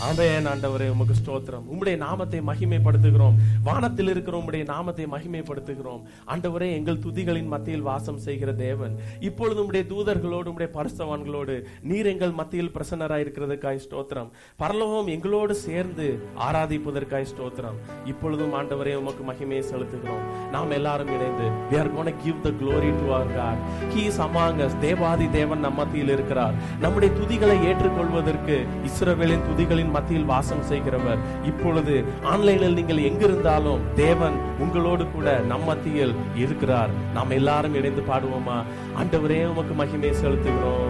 ஆமென் ஆண்டவரே உமக்கு ஸ்தோத்திரம் உம்முடைய நாமத்தை மகிமைப்படுத்துகிறோம் வானத்தில் இருக்கிற உம்முடைய நாமத்தை மகிமைப்படுத்துகிறோம் ஆண்டவரே எங்கள் துதிகளின் மத்தியில் வாசம் செய்கிற தேவன் இப்பொழுது உம்முடைய தூதர்களோடு உம்முடைய பரிசுத்தவான்களோடு நீர் எங்கள் மத்தியில் பிரசன்னராய் இருக்கிறதுக்காய் ஸ்தோத்திரம் பரலோகம் எங்களோடு சேர்ந்து ஆராதிப்பதற்காய் ஸ்தோத்திரம் இப்பொழுதும் ஆண்டவரே உமக்கு மகிமையை செலுத்துகிறோம் நாம் எல்லாரும் இணைந்து we are going to give the glory to our God he is among us தேவாதி தேவன் நம் மத்தியில் இருக்கிறார் நம்முடைய துதிகளை ஏற்றுக்கொள்வதற்கு இஸ்ரவேலின் துதிகளின் மத்தியில் வாசம் செய்கிறவர் இப்பொழுது ஆன்லைனில் நீங்கள் எங்கிருந்தாலும் தேவன் உங்களோடு கூட நம் மத்தியில் இருக்கிறார் நாம் எல்லாரும் இணைந்து பாடுவோமா ஆண்டவரே உமக்கு மகிமை செலுத்துகிறோம்